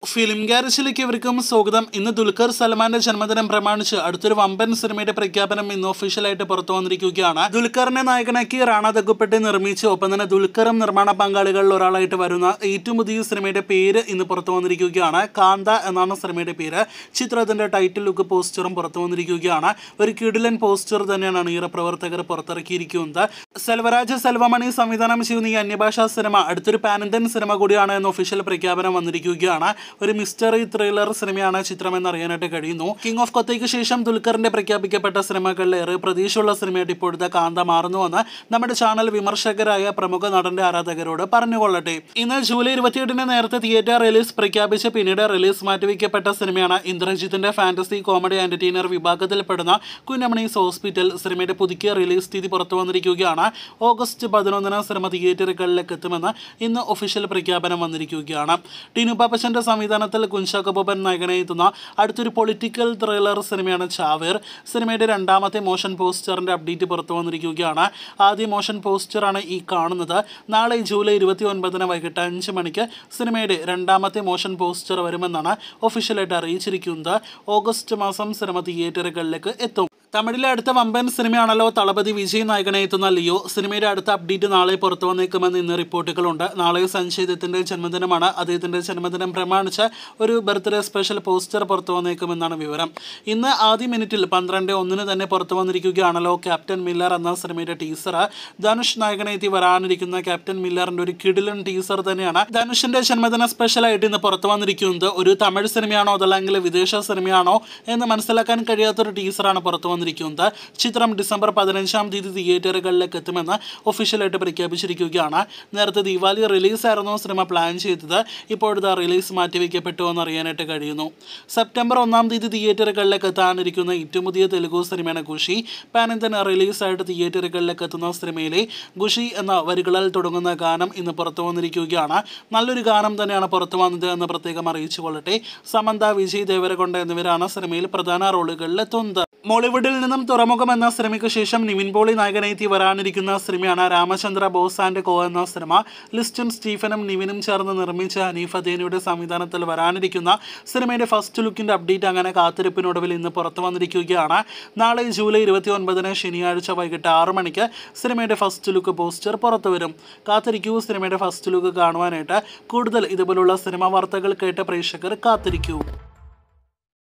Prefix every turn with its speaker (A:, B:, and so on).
A: film ഗാരേജിലേക്ക് ഇവർക്കും സ്വാഗതം ഇന്ന് ദുൽഖർ സൽമാന്റെ ജന്മദിനം പ്രമാണിച്ച് അടുത്തൊരു വമ്പൻ സിനിമയുടെ പ്രഖ്യാപനം ഇന്ന് ഒഫീഷ്യലായിട്ട് പുറത്തു വന്നിരിക്കുകയാണ് ദുൽഖറിനെ നായകനാക്കി റാണ ദഗുപ്പെട്ടി നിർമ്മിച്ച് ഒപ്പം തന്നെ ദുൽഖറും നിർമ്മാണ പങ്കാളികളിൽ ഒരാളായിട്ട് വരുന്ന ഏറ്റവും പുതിയ സിനിമയുടെ പേര് ഇന്ന് പുറത്തു വന്നിരിക്കുകയാണ് കാന്ത എന്നാണ് സിനിമയുടെ പേര് ചിത്രത്തിന്റെ ടൈറ്റിൽ ലുക്ക് പോസ്റ്ററും പുറത്തു വന്നിരിക്കുകയാണ് ഒരു കിടിലൻ പോസ്റ്റർ തന്നെയാണ് അണിയറ പ്രവർത്തകർ പുറത്തിറക്കിയിരിക്കുന്നത് സെൽവരാജ് സെൽവമണി സംവിധാനം ചെയ്യുന്ന ഈ അന്യഭാഷാ സിനിമ അടുത്തൊരു പാൻ ഇന്ത്യൻ സിനിമ കൂടിയാണ് എന്ന് ഒഫീഷ്യൽ പ്രഖ്യാപനം വന്നിരിക്കുകയാണ് ഒരു മിസ്റ്ററി ത്രില്ലർ സിനിമയാണ് ചിത്രം എന്നറിയാനായിട്ട് കഴിയുന്നു കിങ് ഓഫ് കൊത്തയ്ക്ക് ശേഷം ദുൽഖറിന്റെ പ്രഖ്യാപിക്കപ്പെട്ട സിനിമകളിൽ ഏറെ പ്രതീക്ഷയുള്ള സിനിമയായിട്ട് ഇപ്പോഴത്തെ കാന്ത മാറുന്നുവെന്ന് നമ്മുടെ ചാനൽ വിമർശകരായ പ്രമുഖ നടന്റെ ആരാധകരോട് പറഞ്ഞുകൊള്ളട്ടെ ഇന്ന് ജൂലൈ ഇരുപത്തിയെട്ടിന് നേരത്തെ തിയേറ്റർ റിലീസ് പ്രഖ്യാപിച്ച് പിന്നീട് റിലീസ് മാറ്റിവെക്കപ്പെട്ട സിനിമയാണ് ഇന്ദ്രജിത്തിന്റെ ഫാന്റസി കോമഡി എന്റർടൈനർ വിഭാഗത്തിൽപ്പെടുന്ന കുഞ്ഞമണീസ് ഹോസ്പിറ്റൽ സിനിമയുടെ പുതുക്കിയ റിലീസ് തീയതി പുറത്തു വന്നിരിക്കുകയാണ് ഓഗസ്റ്റ് പതിനൊന്നിന് സിനിമ തിയേറ്ററുകളിലേക്ക് എത്തുമെന്ന് ഇന്ന് ഒഫീഷ്യൽ പ്രഖ്യാപനം വന്നിരിക്കുകയാണ് ടിനു പാപ്പച്ചന്റെ സംവിധാനത്തിൽ കുഞ്ചാക്കോ ബോബൻ നായകനെ എത്തുന്ന അടുത്തൊരു പൊളിറ്റിക്കൽ ത്രില്ലർ സിനിമയാണ് ചാവേർ സിനിമയുടെ രണ്ടാമത്തെ മോഷൻ പോസ്റ്ററിന്റെ അപ്ഡേറ്റ് പുറത്തു വന്നിരിക്കുകയാണ് ആദ്യ മോഷൻ പോസ്റ്ററാണ് ഈ കാണുന്നത് നാളെ ജൂലൈ ഇരുപത്തി ഒൻപതിന് വൈകിട്ട് അഞ്ച് മണിക്ക് സിനിമയുടെ രണ്ടാമത്തെ മോഷൻ പോസ്റ്റർ വരുമെന്നാണ് ഒഫീഷ്യലായിട്ട് അറിയിച്ചിരിക്കുന്നത് ഓഗസ്റ്റ് മാസം സിനിമ തിയേറ്ററുകളിലേക്ക് എത്തും തമിഴിലെ അടുത്ത വമ്പൻ സിനിമയാണല്ലോ തളപതി വിജയ് നായകനെ എത്തുന്ന ലിയോ സിനിമയുടെ അടുത്ത അപ്ഡേറ്റ് നാളെ പുറത്തു വന്നേക്കുമെന്ന് ഇന്ന് റിപ്പോർട്ടുകളുണ്ട് നാളെ സഞ്ജയ് ദത്തിന്റെ ജന്മദിനമാണ് അദ്ദേഹത്തിന്റെ ജന്മദിനം പ്രമാണിച്ച് ഒരു ബർത്ത്ഡേ സ്പെഷ്യൽ പോസ്റ്റർ പുറത്തു വന്നേക്കുമെന്നാണ് വിവരം ഇന്ന് ആദ്യ മിനിറ്റിൽ പന്ത്രണ്ട് ഒന്നിന് തന്നെ പുറത്തു വന്നിരിക്കുകയാണല്ലോ ക്യാപ്റ്റൻ മില്ലർ എന്ന സിനിമയുടെ ടീസർ ധനുഷ് നായകനെ എത്തി വരാനിരിക്കുന്ന ക്യാപ്റ്റൻ മില്ലറിന്റെ ഒരു കിടിലൻ ടീസർ തന്നെയാണ് ധനുഷിന്റെ ജന്മദിന സ്പെഷ്യലായിട്ട് ഇന്ന് പുറത്തു വന്നിരിക്കുന്നത് ഒരു തമിഴ് സിനിമയാണോ അതല്ലെങ്കിൽ വിദേശ സിനിമയാണോ എന്ന് മനസ്സിലാക്കാൻ കഴിയാത്തൊരു ടീസറാണ് പുറത്തു വന്നിരിക്കുന്നത് ചിത്രം ഡിസംബർ പതിനഞ്ചാം തീയതി തിയേറ്ററുകളിലേക്ക് എത്തുമെന്ന് ഒഫീഷ്യലായിട്ട് പ്രഖ്യാപിച്ചിരിക്കുകയാണ് നേരത്തെ ദീപാവലി റിലീസായിരുന്നു സിനിമ പ്ലാൻ ചെയ്തത് ഇപ്പോഴത്തെ റിലീസ് മാറ്റിവെക്കപ്പെട്ടു എന്ന് അറിയാനായിട്ട് കഴിയുന്നു സെപ്റ്റംബർ ഒന്നാം തീയതി തിയേറ്ററുകളിലേക്ക് എത്താനിരിക്കുന്ന ഏറ്റവും പുതിയ തെലുഗു സിനിമയാണ് ഖുഷി പാൻ ഇന്ത്യൻ റിലീസായിട്ട് തിയേറ്ററുകളിലേക്ക് എത്തുന്ന സിനിമയിലെ ഖുഷി എന്ന വരികളിൽ തുടങ്ങുന്ന ഗാനം ഇന്ന് പുറത്തു വന്നിരിക്കുകയാണ് നല്ലൊരു ഗാനം തന്നെയാണ് പുറത്തു വന്നത് എന്ന് പ്രത്യേകം അറിയിച്ചു കൊള്ളട്ടെ സമന്ത വിജയ് ദേവരകൊണ്ട എന്നിവരാണ് സിനിമയിൽ പ്രധാന റോളുകളിൽ എത്തുന്നത് മോളിവുഡിൽ നിന്നും തുറമുഖം എന്ന സിനിമയ്ക്ക് ശേഷം നിവിൻ പോളി നായകനെത്തി വരാനിരിക്കുന്ന സിനിമയാണ് രാമചന്ദ്ര ബോസ് ആൻഡ് കോ എന്ന സിനിമ ലിസ്റ്റും സ്റ്റീഫനും നിവിനും ചേർന്ന് നിർമ്മിച്ച ഹനീഫ് അദേനിയുടെ സംവിധാനത്തിൽ വരാനിരിക്കുന്ന സിനിമയുടെ ഫസ്റ്റ് ലുക്കിന്റെ അപ്ഡേറ്റ് അങ്ങനെ കാത്തിരിപ്പിനൊടുവിൽ ഇന്ന് പുറത്തു വന്നിരിക്കുകയാണ് നാളെ ജൂലൈ ഇരുപത്തി ഒൻപതിന് ശനിയാഴ്ച വൈകിട്ട് ആറ് മണിക്ക് സിനിമയുടെ ഫസ്റ്റ് ലുക്ക് പോസ്റ്റർ പുറത്തു വരും കാത്തിരിക്കൂ സിനിമയുടെ ഫസ്റ്റ് ലുക്ക് കാണുവാനായിട്ട് കൂടുതൽ ഇതുപോലുള്ള സിനിമാ വാർത്തകൾ കേട്ട പ്രേക്ഷകർ കാത്തിരിക്കൂ